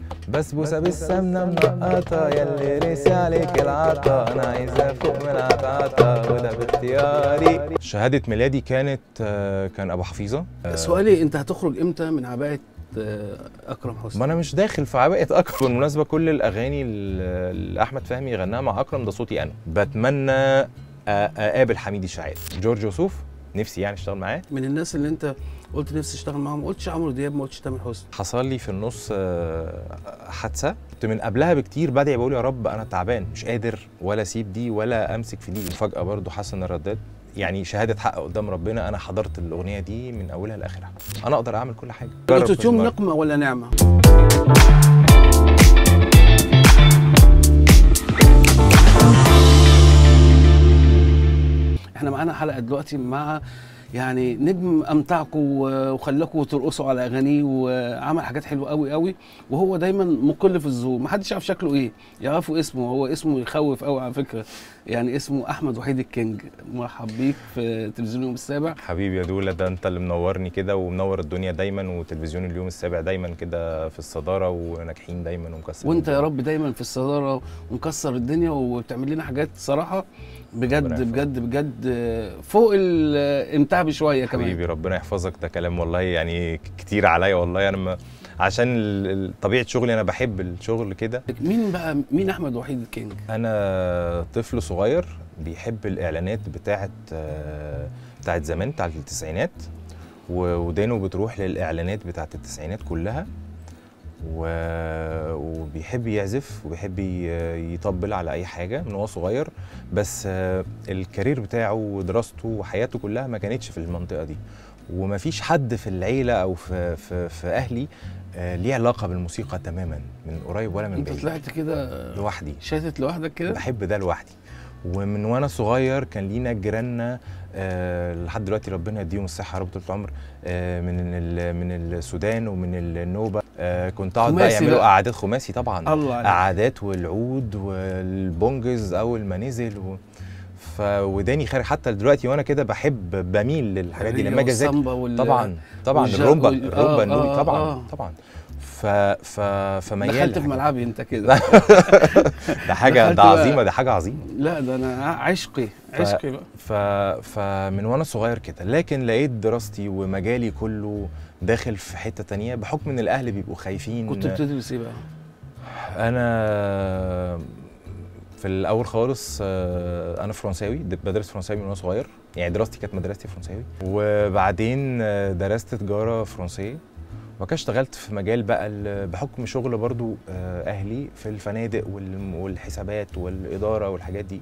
بسبوسه بالسمنه منقطه يلي ريسي عليك العطا انا عايزه فوق من العطاطا وده باختياري شهاده ميلادي كانت آه، كان ابو حفيظه سؤالي انت هتخرج امتى من عباءه آه، اكرم حسني ما انا مش داخل في عباءه اكرم بالمناسبه كل الاغاني اللي اللي احمد فهمي غناها مع اكرم ده صوتي انا بتمنى أ- اقابل حميدي شاعري جورج وسوف نفسي يعني اشتغل معاه من الناس اللي انت قلت نفسي اشتغل معاهم ما قلتش عمرو دياب ما قلتش تامر حسني حصل لي في النص آه، حادثه كنت من قبلها بكتير بدعي بقول يا رب انا تعبان مش قادر ولا اسيب دي ولا امسك في دي وفجاه برضو حسن الرداد يعني شهاده حق قدام ربنا انا حضرت الاغنيه دي من اولها لاخرها انا اقدر اعمل كل حاجه جرب اوتوتيون كل مرة. نقمه ولا نعمه احنا معانا حلقه دلوقتي مع يعني نجم امتعكم و- وخلاكم ترقصوا على اغانيه وعمل حاجات حلوه قوي قوي وهو دايما مقل في الظهور ما حدش يعرف شكله ايه يعرفوا اسمه هو اسمه يخوف قوي على فكره يعني اسمه احمد وحيد الكينج مرحب بيك في تلفزيون يوم السابع حبيبي يا دولا ده انت اللي منورني كده ومنور الدنيا دايما وتلفزيون اليوم السابع دايما كده في الصداره وناجحين دايما ومكسرين وانت يا الدنيا. رب دايما في الصداره ومكسر الدنيا وبتعمل لنا حاجات صراحه بجد ربنا يحفظك. بجد بجد فوق الامتاع بشويه كمان حبيبي ربنا يحفظك ده كلام والله يعني كتير عليا والله انا ما عشان ال- ال- طبيعه شغلي انا بحب الشغل كده مين بقى مين احمد وحيد الكينج انا طفل صغير بيحب الاعلانات بتاعه آه، بتاعه زمان بتاعه التسعينات و- ودانه بتروح للاعلانات بتاعه التسعينات كلها و... وبيحب يعزف وبيحب ي- يطبل على اي حاجه من هو صغير بس آه، الكارير بتاعه ودراسته وحياته كلها ما كانتش في المنطقه دي ومفيش حد في العيله او في في, في اهلي آه، ليه علاقه بالموسيقى تماما من قريب ولا من انت بعيد طلعت كده لوحدي شاتت لوحدك كده بحب ده لوحدي ومن وانا صغير كان لينا جيراننا آه لحد دلوقتي ربنا يديهم الصحه يا رب طول العمر آه من ال- من السودان ومن النوبه آه كنت اقعد بقى خماسي يعملوا بقى. قعدات خماسي طبعا الله عليك قعدات والعود والبونجز اول ما نزل و... ف وداني خارج حتى دلوقتي وانا كده بحب بميل للحاجات دي لما اجي اذاكر والسامبا وال... طبعا طبعا والجا- الرومبا وال- الرومبا آه، النوبي آه، طبعا آه. طبعا ف ف فميال دخلت في لحاجات. ملعبي انت كده ده حاجه دخلت ده بقى. عظيمه ده حاجه عظيمه لا ده انا عشقي عشقي بقى ف... فمن وانا صغير كده لكن لقيت دراستي ومجالي كله داخل في حته تانية بحكم ان الاهل بيبقوا خايفين كنت بتدرس ايه بقى؟ انا في الاول خالص آه، انا فرنساوي د- بدرس فرنساوي من وانا صغير يعني دراستي كانت مدرستي فرنساوي وبعدين آه، درست تجاره فرنسيه وبعد كده اشتغلت في مجال بقى ال- بحكم شغل برضو آه، اهلي في الفنادق وال- والحسابات والاداره والحاجات دي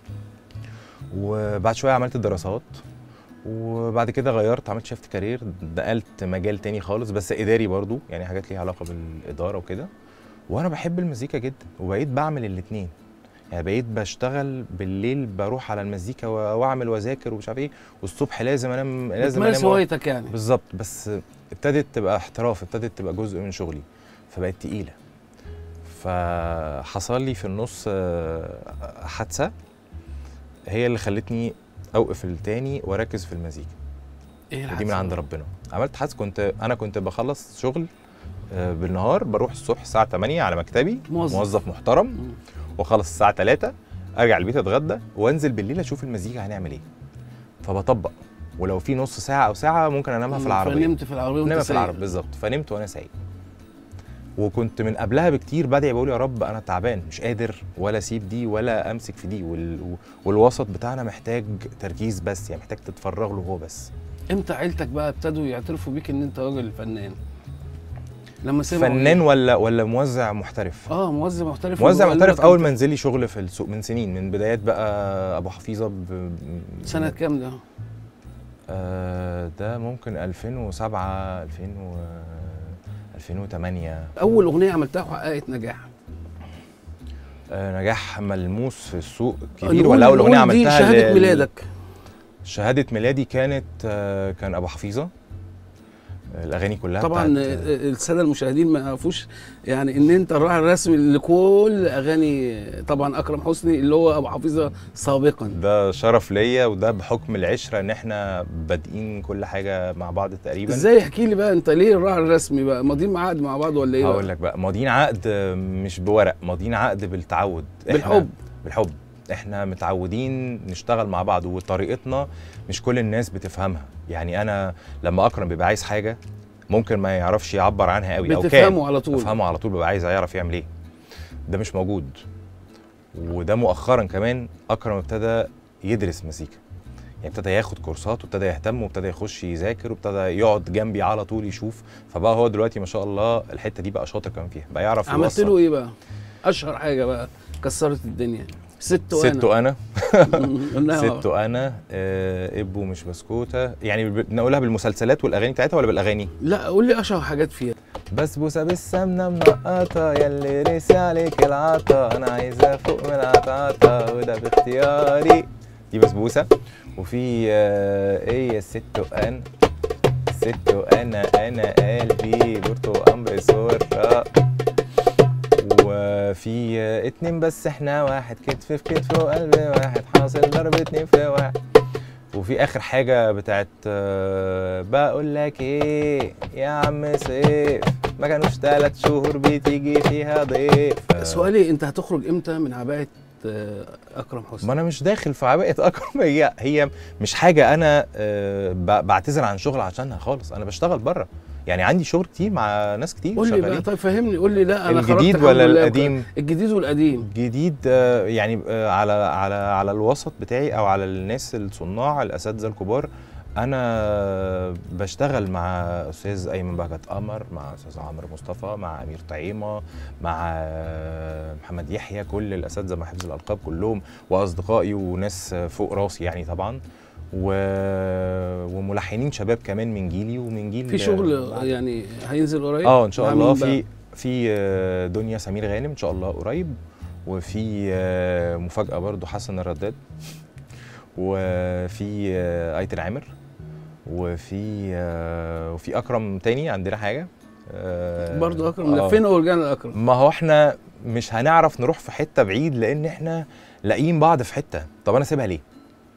وبعد شويه عملت الدراسات وبعد كده غيرت عملت شيفت كارير نقلت مجال تاني خالص بس اداري برضو يعني حاجات ليها علاقه بالاداره وكده وانا بحب المزيكا جدا وبقيت بعمل الاتنين يعني بقيت بشتغل بالليل بروح على المزيكا و- واعمل واذاكر ومش عارف ايه والصبح لازم انام لازم بتمارس انام هوايتك يعني بالظبط بس ابتدت تبقى احتراف ابتدت تبقى جزء من شغلي فبقت تقيله فحصل لي في النص آه، حادثه هي اللي خلتني اوقف التاني واركز في المزيكا ايه ودي من الحادثة عند بقى؟ ربنا عملت حادثه كنت انا كنت بخلص شغل آه، بالنهار بروح الصبح الساعه 8 على مكتبي موظف. موظف محترم مم. واخلص الساعه 3 ارجع البيت اتغدى وانزل بالليل اشوف المزيكا هنعمل ايه فبطبق ولو في نص ساعه او ساعه ممكن انامها في العربيه فنمت في العربيه وانت نامها في سايق. العربيه بالظبط فنمت وانا سايق وكنت من قبلها بكتير بدعي بقول يا رب انا تعبان مش قادر ولا اسيب دي ولا امسك في دي وال... والوسط بتاعنا محتاج تركيز بس يعني محتاج تتفرغ له هو بس امتى عيلتك بقى ابتدوا يعترفوا بيك ان انت راجل فنان لما سمعوا فنان ولا ولا موزع محترف اه موزع محترف موزع وقالوا محترف لك اول أنت- ما نزل لي شغل في السوق من سنين من بدايات بقى ابو حفيظه ب... سنه كام ده؟ آه ده ممكن 2007 2000 و... 2008 اول اغنيه عملتها وحققت نجاح آه نجاح ملموس في السوق كبير نقول- ولا اول اغنيه نقول دي عملتها شهاده ل- ميلادك شهاده ميلادي كانت آه كان ابو حفيظه الاغاني كلها طبعا بتاعت الساده المشاهدين ما يعرفوش يعني ان انت الراعي الرسمي لكل اغاني طبعا اكرم حسني اللي هو ابو حفيظه سابقا ده شرف ليا وده بحكم العشره ان احنا بادئين كل حاجه مع بعض تقريبا ازاي احكي لي بقى انت ليه الراعي الرسمي بقى ماضيين عقد مع بعض ولا ايه بقى؟ هقول لك بقى ماضيين عقد مش بورق ماضيين عقد بالتعود إحنا- بالحب بالحب احنا متعودين نشتغل مع بعض وطريقتنا مش كل الناس بتفهمها يعني انا لما اكرم بيبقى عايز حاجه ممكن ما يعرفش يعبر عنها قوي او كان بتفهموا على طول افهمه على طول ببقى عايز يعرف يعمل ايه ده مش موجود وده مؤخرا كمان اكرم ابتدى يدرس مزيكا يعني ابتدى ياخد كورسات وابتدى يهتم وابتدى يخش يذاكر وابتدى يقعد جنبي على طول يشوف فبقى هو دلوقتي ما شاء الله الحته دي بقى شاطر كمان فيها بقى يعرف عملت يوصل. له ايه بقى؟ اشهر حاجه بقى كسرت الدنيا ست وانا ست وانا قلناها ست وانا آه ابو مش بسكوته يعني ب- نقولها بالمسلسلات والاغاني بتاعتها ولا بالاغاني لا قول لي اشهر حاجات فيها بسبوسه بالسمنه منقطه يلي رسي عليك العطا انا عايزه فوق من العطاطا وده باختياري دي بسبوسه وفي آه ايه يا ست وانا ست وانا انا قلبي برتقال بسرعه وفي آه، اتنين بس احنا واحد كتف في كتف وقلب واحد حاصل ضرب اتنين في واحد وفي اخر حاجه بتاعت آه، بقول لك ايه يا عم سيف ما كانوش تلات شهور بتيجي فيها ضيف سؤالي انت هتخرج امتى من عباءه آه، اكرم حسني ما انا مش داخل في عباءة اكرم هي هي مش حاجه انا آه، ب- بعتذر عن شغل عشانها خالص انا بشتغل بره يعني عندي شغل كتير مع ناس كتير قول لي بقى شغالين طيب فهمني قول لي لا انا خرجت الجديد الحمد ولا لله. القديم الجديد والقديم جديد آه، يعني آه، على على على الوسط بتاعي او على الناس الصناع الاساتذه الكبار انا بشتغل مع استاذ ايمن بهجت قمر مع استاذ عمرو مصطفى مع امير طعيمه مع آه، محمد يحيى كل الاساتذه مع حفظ الالقاب كلهم واصدقائي وناس فوق راسي يعني طبعا و... وملحنين شباب كمان من جيلي ومن جيل في شغل يعني هينزل قريب اه ان شاء مع الله مين بقى؟ في في آه، دنيا سمير غانم ان شاء الله قريب وفي آه، مفاجاه برضو حسن الرداد وفي آه، ايتن عامر وفي آه، وفي اكرم تاني عندنا حاجه آه، برضه اكرم آه. لفينا ورجعنا لاكرم ما هو احنا مش هنعرف نروح في حته بعيد لان احنا لاقيين بعض في حته طب انا اسيبها ليه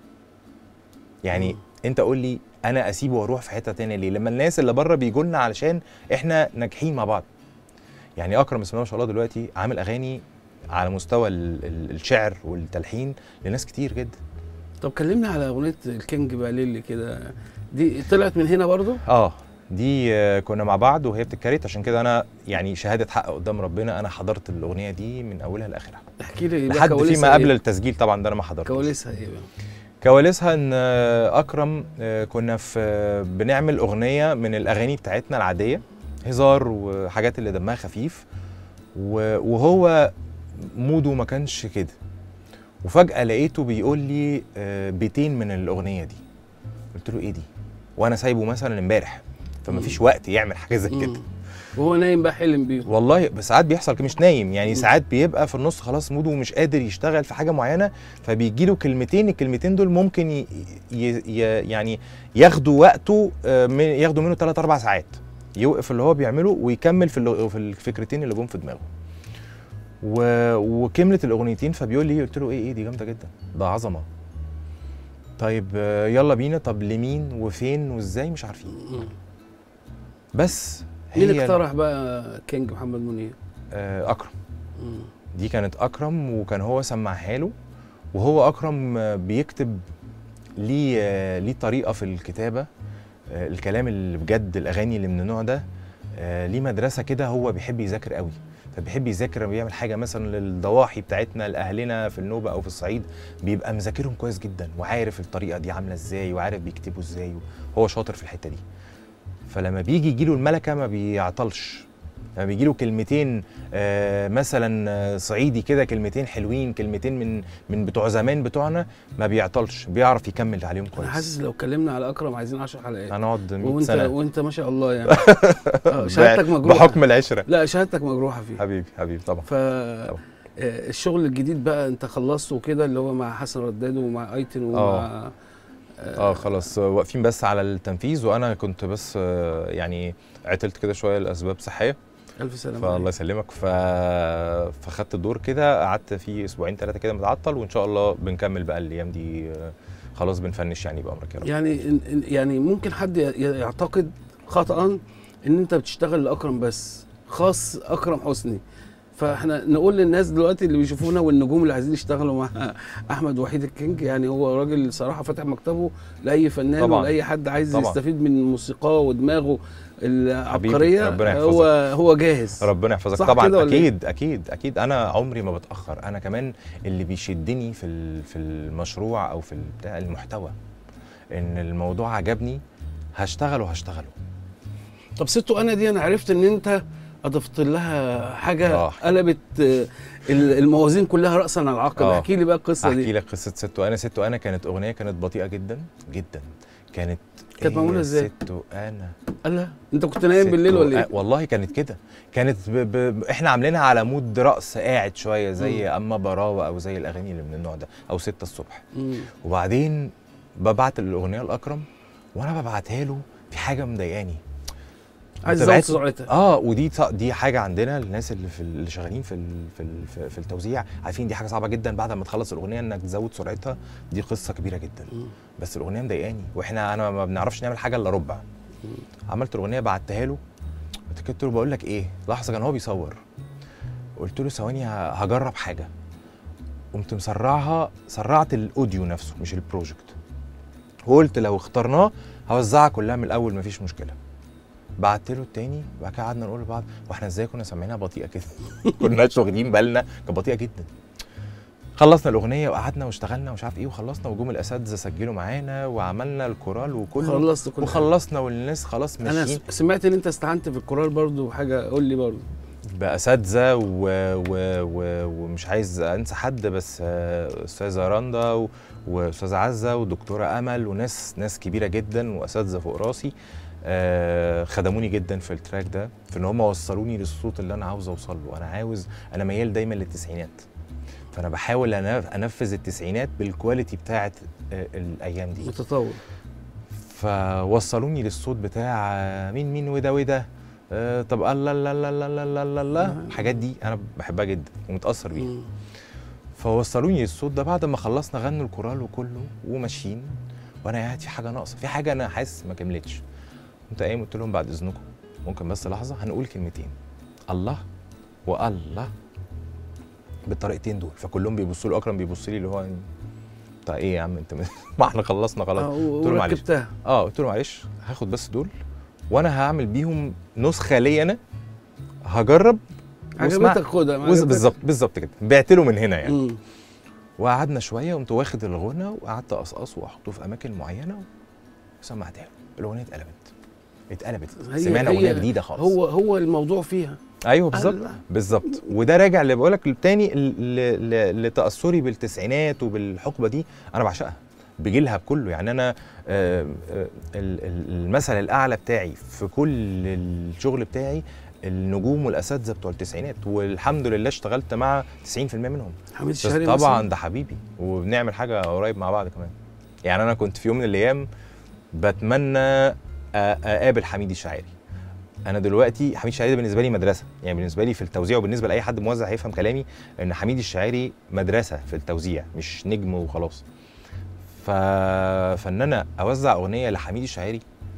يعني مم. انت قول لي انا اسيبه واروح في حته تانية ليه لما الناس اللي بره بيجوا لنا علشان احنا ناجحين مع بعض يعني اكرم بسم الله ما شاء الله دلوقتي عامل اغاني على مستوى ال- ال- الشعر والتلحين لناس كتير جدا طب كلمنا على اغنيه الكينج بقى ليلي كده دي طلعت من هنا برضه اه دي آه، كنا مع بعض وهي بتتكريت عشان كده انا يعني شهاده حق قدام ربنا انا حضرت الاغنيه دي من اولها لاخرها احكي لي بقى لحد كواليسها فيما قبل إيه؟ التسجيل طبعا ده انا ما حضرتش كواليسها ايه بقى كواليسها ان آه، اكرم آه، كنا في آه، بنعمل اغنيه من الاغاني بتاعتنا العاديه هزار وحاجات اللي دمها خفيف و- وهو موده ما كانش كده وفجاه لقيته بيقول لي آه، بيتين من الاغنيه دي قلت له ايه دي وانا سايبه مثلا امبارح فما مم. فيش وقت يعمل حاجه زي كده مم. وهو نايم بقى حلم بيهم والله بس ساعات بيحصل كده مش نايم يعني مم. ساعات بيبقى في النص خلاص موده ومش قادر يشتغل في حاجه معينه فبيجي له كلمتين الكلمتين دول ممكن ي... ي... ي... يعني ياخدوا وقته آه، من- ياخدوا منه 3 4 ساعات يوقف اللي هو بيعمله ويكمل في اللي... في الفكرتين اللي جم في دماغه و... وكملت الاغنيتين فبيقول لي قلت له ايه ايه دي جامده جدا ده عظمه طيب آه، يلا بينا طب لمين وفين وازاي مش عارفين مم. بس مين هي اقترح بقى كينج محمد منير آه، اكرم مم. دي كانت اكرم وكان هو سمعها له وهو اكرم آه، بيكتب ليه آه، ليه طريقه في الكتابه آه، الكلام اللي بجد الاغاني اللي من النوع ده آه، ليه مدرسه كده هو بيحب يذاكر قوي فبيحب يذاكر بيعمل حاجه مثلا للضواحي بتاعتنا لاهلنا في النوبه او في الصعيد بيبقى مذاكرهم كويس جدا وعارف الطريقه دي عامله ازاي وعارف بيكتبوا ازاي هو شاطر في الحته دي فلما بيجي يجيله الملكه ما بيعطلش لما بيجي له كلمتين آه مثلا آه، صعيدي كده كلمتين حلوين كلمتين من من بتوع زمان بتوعنا ما بيعطلش بيعرف يكمل عليهم انا كويس حاسس لو اتكلمنا على اكرم عايزين 10 حلقات هنقعد 100 وانت سنه وانت ما شاء الله يعني آه، شهادتك مجروحه بحكم العشره لا شهادتك مجروحه فيه حبيبي حبيبي طبعا ف آه، الشغل الجديد بقى انت خلصته كده اللي هو مع حسن رداد ومع ايتن ومع اه خلاص واقفين بس على التنفيذ وانا كنت بس آه، يعني عطلت كده شويه لاسباب صحيه الف سلامه فالله عليك. يسلمك ف... فخدت الدور كده قعدت فيه اسبوعين ثلاثه كده متعطل وان شاء الله بنكمل بقى الايام دي آه، خلاص بنفنش يعني بامرك يا رب يعني إن- إن- يعني ممكن حد ي- يعتقد خطا ان انت بتشتغل لاكرم بس خاص اكرم حسني فاحنا نقول للناس دلوقتي اللي بيشوفونا والنجوم اللي عايزين يشتغلوا مع احمد وحيد الكينج يعني هو راجل صراحه فاتح مكتبه لاي فنان طبعاً. ولاي حد عايز طبعاً. يستفيد من موسيقاه ودماغه العبقريه ربنا يحفظك. هو هو جاهز ربنا يحفظك صح طبعا كده ولا إيه؟ اكيد اكيد اكيد انا عمري ما بتاخر انا كمان اللي بيشدني في ال- في المشروع او في بتاع المحتوى ان الموضوع عجبني هشتغله هشتغله طب ستو انا دي انا عرفت ان انت اضفت لها حاجه آه. قلبت آه، ال- الموازين كلها راسا على العقب آه. احكي لي بقى القصه احكي دي لك قصه ست وانا ست وانا كانت اغنيه كانت بطيئه جدا جدا كانت كانت معمولة إيه إزاي؟ ست وانا الله انت كنت نايم ست بالليل ولا وأ- ايه والله كانت كده كانت ب... ب... احنا عاملينها على مود رقص قاعد شويه زي مم. اما براوه او زي الاغاني اللي من النوع ده او ستة الصبح مم. وبعدين ببعت الاغنيه لاكرم وانا ببعتها له في حاجه مضايقاني عايز أنت ازود بعت- سرعتها اه ودي ط- دي حاجه عندنا الناس اللي في اللي شغالين في ال- في ال- في- في التوزيع عارفين دي حاجه صعبه جدا بعد ما تخلص الاغنيه انك تزود سرعتها دي قصه كبيره جدا مم. بس الاغنيه مضايقاني واحنا انا ما بنعرفش نعمل حاجه الا ربع عملت الاغنيه بعتها له قلت له بقول لك ايه لحظه كان هو بيصور قلت له ثواني ه- هجرب حاجه قمت مسرعها سرعت الاوديو نفسه مش البروجكت وقلت لو اخترناه هوزعها كلها من الاول مفيش مشكله بعت له التاني وبعد كده قعدنا نقول لبعض واحنا ازاي كنا سامعينها بطيئه كده كناش واخدين بالنا كانت بطيئه جدا خلصنا الاغنيه وقعدنا واشتغلنا ومش عارف ايه وخلصنا وجم الاساتذه سجلوا معانا وعملنا الكورال وكله خلصت كل حاجة. وخلصنا والناس خلاص انا ماشيين س- سمعت ان انت استعنت في الكورال برضو حاجه قول لي برضو باساتذه و... و... و... ومش عايز انسى حد بس آه، استاذه رندا و... واستاذه عزه ودكتوره امل وناس ناس كبيره جدا واساتذه فوق راسي آه، خدموني جدا في التراك ده في ان هم وصلوني للصوت اللي انا عاوز اوصل له انا عاوز انا ميال دايما للتسعينات فانا بحاول أنا- انفذ التسعينات بالكواليتي بتاعه آه، الايام دي متطور فوصلوني للصوت بتاع آه، مين مين وده وده آه، طب الله الله الله الله الله الله الله الله آه. الحاجات دي انا بحبها جدا ومتاثر بيها مم. فوصلوني للصوت ده بعد ما خلصنا غنوا الكورال وكله وماشيين وانا قاعد في حاجه ناقصه في حاجه انا حاسس ما كملتش قمت قايم قلت لهم بعد اذنكم ممكن بس لحظه هنقول كلمتين الله والله بالطريقتين دول فكلهم بيبصوا له اكرم بيبص لي اللي هو طيب ايه يا عم انت ما احنا خلصنا خلاص آه، قلت له معلش وركبتها اه قلت له معلش هاخد بس دول وانا هعمل بيهم نسخه ليا انا هجرب واسمع- عجبتك خدها ما وز- عجبتكش؟ بالظبط بالظبط كده بعت له من هنا يعني مم. وقعدنا شويه قمت واخد الغنى وقعدت اقصقصه واحطه في اماكن معينه وسمعتها له الاغنيه اتقلبت اتقلبت هي- سمعنا هي- اغنيه جديده خالص هو هو الموضوع فيها ايوه بالظبط الله. بالظبط وده راجع اللي بقول لك تاني ل- ل- لتاثري بالتسعينات وبالحقبه دي انا بعشقها بجيلها بكله يعني انا آه، آه، ال- ال- المثل الاعلى بتاعي في كل الشغل بتاعي النجوم والاساتذه بتوع التسعينات والحمد لله اشتغلت مع 90% منهم حميد بس الشهري طبعا مثلاً؟ ده حبيبي وبنعمل حاجه قريب مع بعض كمان يعني انا كنت في يوم من الايام بتمنى أ- اقابل حميد الشاعري انا دلوقتي حميد الشاعري ده بالنسبه لي مدرسه يعني بالنسبه لي في التوزيع وبالنسبه لاي حد موزع هيفهم كلامي ان حميد الشاعري مدرسه في التوزيع مش نجم وخلاص ف... فان انا اوزع اغنيه لحميد الشاعري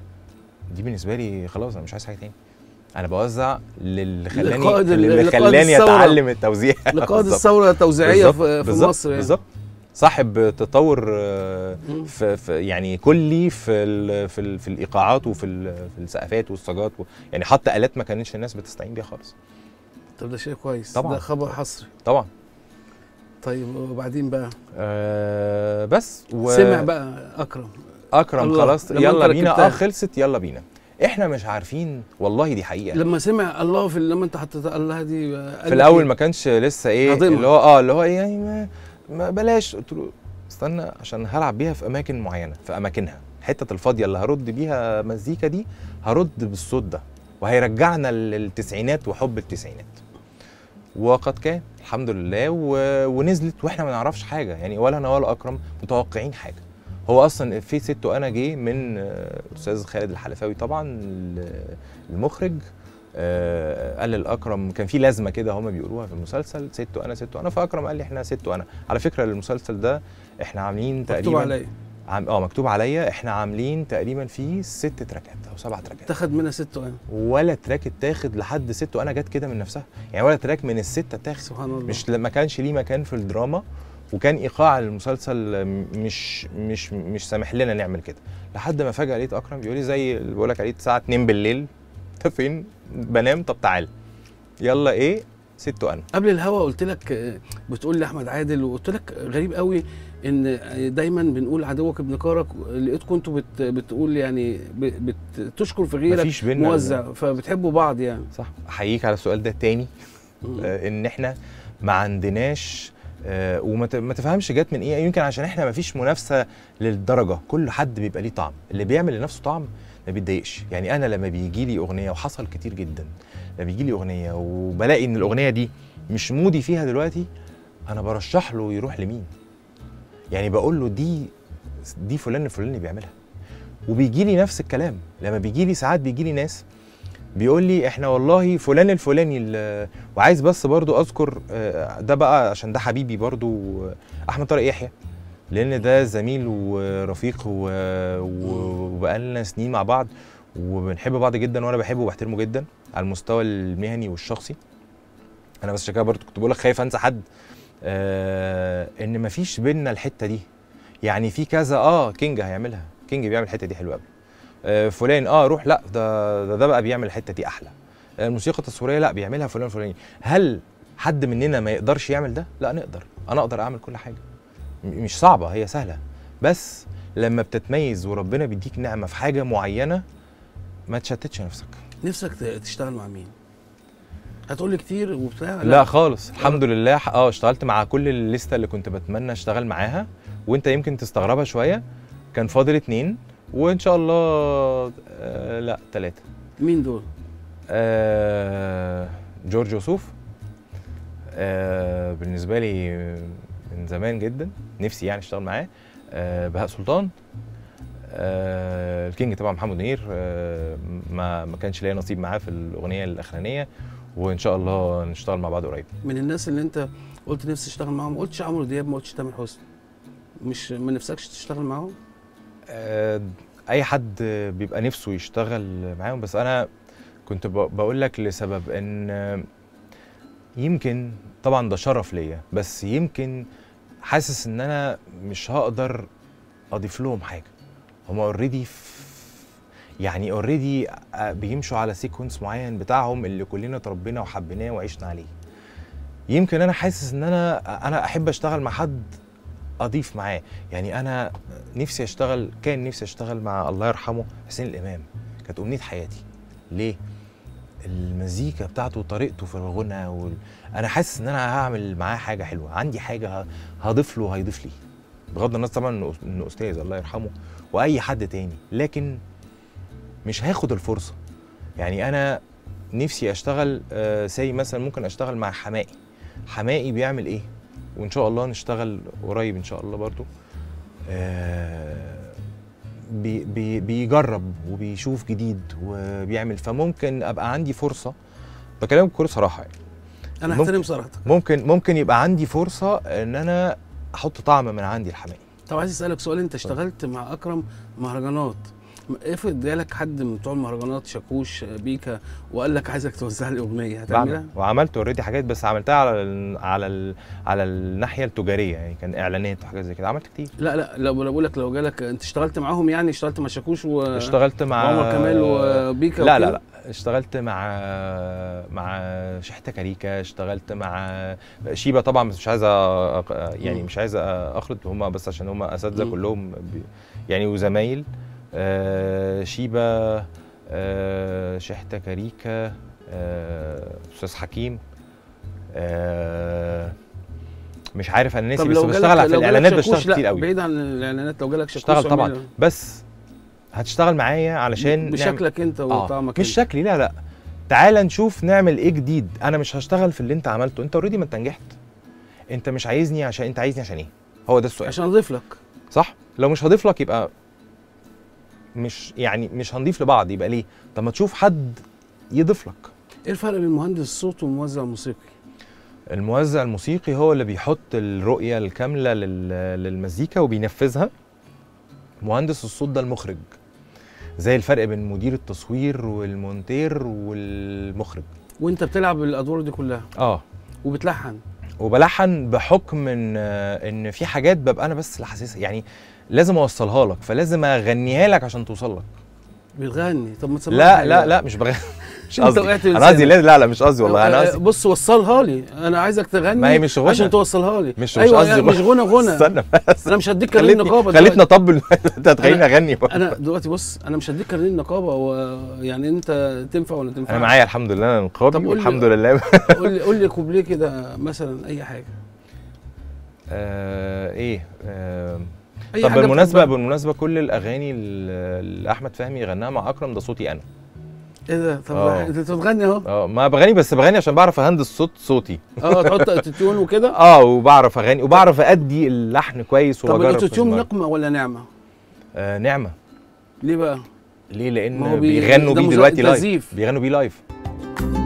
دي بالنسبه لي خلاص انا مش عايز حاجه تاني انا بوزع للي خلاني لقائد ال- اللي لقائد خلاني الثورة. اتعلم التوزيع لقائد بالظبط. الثوره التوزيعيه بالظبط، في, في بالظبط، مصر يعني بالظبط صاحب تطور آه، مم. في, في يعني كلي في ال في, ال في الايقاعات وفي ال في السقفات والصاجات و يعني حط الات ما كانتش الناس بتستعين بيها خالص طب ده شيء كويس طبعاً. ده خبر حصري طبعا طيب وبعدين بقى آه بس و سمع بقى اكرم اكرم الله، خلاص لما يلا أنت بينا ركبتها. اه خلصت يلا بينا احنا مش عارفين والله دي حقيقه لما سمع الله في لما انت حطيت الله دي قال لك في الاول إيه؟ ما كانش لسه ايه هضمها. اللي هو اه اللي هو ايه يعني ما, ما بلاش قلت له استنى عشان هلعب بيها في اماكن معينه في اماكنها الحته الفاضيه اللي هرد بيها مزيكا دي هرد بالصوت ده وهيرجعنا للتسعينات وحب التسعينات وقد كان الحمد لله و... ونزلت واحنا ما نعرفش حاجه يعني ولا انا ولا اكرم متوقعين حاجه هو اصلا في ست وانا جه من آه، استاذ خالد الحلفاوي طبعا ال- المخرج آه، قال للاكرم كان في لازمه كده هما بيقولوها في المسلسل ست وانا ست وانا فاكرم قال لي احنا ست وانا على فكره المسلسل ده احنا عاملين مكتوب تقريبا عليا عم... اه مكتوب عليا احنا عاملين تقريبا فيه ست تراكات او سبع تراكات اتاخد منها ست وانا ولا تراك اتاخد لحد ست وانا جت كده من نفسها يعني ولا تراك من السته اتاخد سبحان الله مش ما كانش ليه مكان في الدراما وكان ايقاع المسلسل مش مش مش سامح لنا نعمل كده لحد ما فجاه لقيت اكرم بيقول لي زي اللي بقول لك عليه الساعه 2 بالليل انت فين بنام طب تعال يلا ايه ست وانا قبل الهوا قلت لك آه، بتقول لي احمد عادل وقلت لك غريب قوي ان آه، دايما بنقول عدوك ابن كارك لقيتكم انتوا بت بتقول يعني ب- بتشكر في غيرك مفيش بينا موزع فبتحبوا بعض يعني صح احييك على السؤال ده تاني مم. آه، ان احنا ما عندناش آه، وما ت- ما تفهمش جت من ايه يمكن عشان احنا ما فيش منافسه للدرجه كل حد بيبقى ليه طعم اللي بيعمل لنفسه طعم ما بيتضايقش يعني انا لما بيجي لي اغنيه وحصل كتير جدا لما بيجي لي اغنيه وبلاقي ان الاغنيه دي مش مودي فيها دلوقتي انا برشح له يروح لمين يعني بقول له دي دي فلان الفلاني بيعملها وبيجي لي نفس الكلام لما بيجي لي ساعات بيجي لي ناس بيقول لي احنا والله فلان الفلاني ال- وعايز بس برضو اذكر آه، ده بقى عشان ده حبيبي برضو آه، احمد طارق يحيى لان ده زميل ورفيق و- و- وبقالنا سنين مع بعض وبنحب بعض جدا وانا بحبه وبحترمه جدا على المستوى المهني والشخصي انا بس عشان كده برضو كنت بقول لك خايف انسى حد آه ان مفيش بينا الحته دي يعني في كذا اه كينج هيعملها كينج بيعمل الحته دي حلوه قوي آه فلان اه روح لا ده ده, ده بقى بيعمل الحته دي احلى آه، الموسيقى التصويريه لا بيعملها فلان فلاني هل حد مننا ما يقدرش يعمل ده لا نقدر انا اقدر اعمل كل حاجه م- مش صعبه هي سهله بس لما بتتميز وربنا بيديك نعمه في حاجه معينه ما تشتتش نفسك نفسك ت- تشتغل مع مين؟ هتقول لي كتير وبتاع لا, لا خالص الحمد لله اه اشتغلت مع كل الليسته اللي كنت بتمنى اشتغل معاها وانت يمكن تستغربها شويه كان فاضل اتنين وان شاء الله آه لا ثلاثه مين دول؟ آه جورج وسوف آه بالنسبه لي من زمان جدا نفسي يعني اشتغل معاه آه بهاء سلطان آه الكينج طبعا محمد منير آه ما ما كانش ليا نصيب معاه في الاغنيه الاخرانيه وان شاء الله نشتغل مع بعض قريب من الناس اللي انت قلت نفسي اشتغل معاهم ما قلتش عمرو دياب ما قلتش تامر حسني مش ما نفسكش تشتغل معاهم؟ آه، اي حد بيبقى نفسه يشتغل معاهم بس انا كنت ب- بقول لك لسبب ان آه، يمكن طبعا ده شرف ليا بس يمكن حاسس ان انا مش هقدر اضيف لهم حاجه هم اوريدي يعني اوريدي بيمشوا على سيكونس معين بتاعهم اللي كلنا اتربينا وحبيناه وعشنا عليه يمكن انا حاسس ان انا انا احب اشتغل مع حد اضيف معاه يعني انا نفسي اشتغل كان نفسي اشتغل مع الله يرحمه حسين الامام كانت امنيه حياتي ليه المزيكا بتاعته وطريقته في الغنى وال... انا حاسس ان انا هعمل معاه حاجه حلوه عندي حاجه ه- هضيف له هيضيف لي بغض النظر طبعا انه إنه استاذ الله يرحمه واي حد تاني لكن مش هاخد الفرصه يعني انا نفسي اشتغل آه سي مثلا ممكن اشتغل مع حمائي حمائي بيعمل ايه وان شاء الله نشتغل قريب ان شاء الله برضو آه بي بي بيجرب وبيشوف جديد وبيعمل فممكن ابقى عندي فرصه بكلمك بكل صراحه يعني انا ممكن- احترم صراحتك ممكن ممكن يبقى عندي فرصه ان انا احط طعم من عندي الحمائي طب عايز اسالك سؤال انت اشتغلت مع اكرم مهرجانات افرض جالك حد من بتوع المهرجانات شاكوش بيكا وقال لك عايزك توزع لي اغنيه هتعملها؟ بعمل وعملت اوريدي حاجات بس عملتها على ال على ال على الناحيه التجاريه يعني كان اعلانات وحاجات زي كده عملت كتير لا لا لو لو بقول لك لو جالك انت اشتغلت معاهم يعني اشتغلت مع شاكوش و اشتغلت مع وعمر كمال وبيكا لا وكده؟ لا لا اشتغلت مع مع شحته كاريكا اشتغلت مع شيبه طبعا بس مش عايز أ- يعني مم. مش عايز اخلط هم بس عشان هم اساتذه مم. كلهم بي- يعني وزمايل آه، شيبه آه، شحته كاريكا آه، استاذ حكيم آه، مش عارف انا ناسي طب بس لو بشتغل جالك في لو جالك الاعلانات شاكوش بشتغل لا كتير قوي بعيد عن الاعلانات لو جالك شاكوش اشتغل طبعا اعمله. بس هتشتغل معايا علشان نعمل- بشكلك انت آه، وطعمك مش انت. شكلي لا لا تعال نشوف نعمل ايه جديد انا مش هشتغل في اللي انت عملته انت اوريدي ما انت نجحت انت مش عايزني عشان انت عايزني عشان ايه هو ده السؤال عشان اضيف لك صح لو مش هضيف لك يبقى مش يعني مش هنضيف لبعض يبقى ليه طب ما تشوف حد يضيف لك ايه الفرق بين مهندس الصوت والموزع الموسيقي الموزع الموسيقي هو اللي بيحط الرؤية الكاملة لل- للمزيكا وبينفذها مهندس الصوت ده المخرج زي الفرق بين مدير التصوير والمونتير والمخرج وانت بتلعب الادوار دي كلها اه وبتلحن وبلحن بحكم ان ان في حاجات ببقى انا بس اللي حاسسها يعني لازم اوصلها لك فلازم اغنيها لك عشان توصل لك بتغني طب ما تسمعني لا حاجة. لا لا مش بغني مش انت قصدي وقعت انا قصدي لسانك. لا لا لا مش قصدي والله انا آه، قصدي بص وصلها لي انا عايزك تغني ما هي مش غنى. عشان توصلها لي مش مش ايوه قصدي مش غنى غنى استنى بس انا مش هديك كارنيه خليتني نقابه خليتني دلوقتي. اطبل انت هتخليني اغني انا دلوقتي بص انا مش هديك كارنيه النقابه ويعني انت تنفع ولا تنفع انا معايا الحمد لله انا طب نقابي قول لي- والحمد لله قول لي قول لي كوبليه كده مثلا اي حاجه آه ايه آه اي طب حاجة بالمناسبه بتحبها. بالمناسبه كل الاغاني اللي اللي احمد فهمي غناها مع اكرم ده صوتي انا ايه ده طب آه. انت بتغني اهو اه ما بغني بس بغني عشان بعرف اهندس صوت صوتي اه تحط اوتوتيون وكده اه وبعرف اغني وبعرف ادي اللحن كويس طب وبجرب الاوتوتيون في نقمه ولا نعمه آه نعمه ليه بقى ليه ما هو لان بي- بيغنوا ده بيه مز- دلوقتي ده لايف زيف. بيغنوا بيه لايف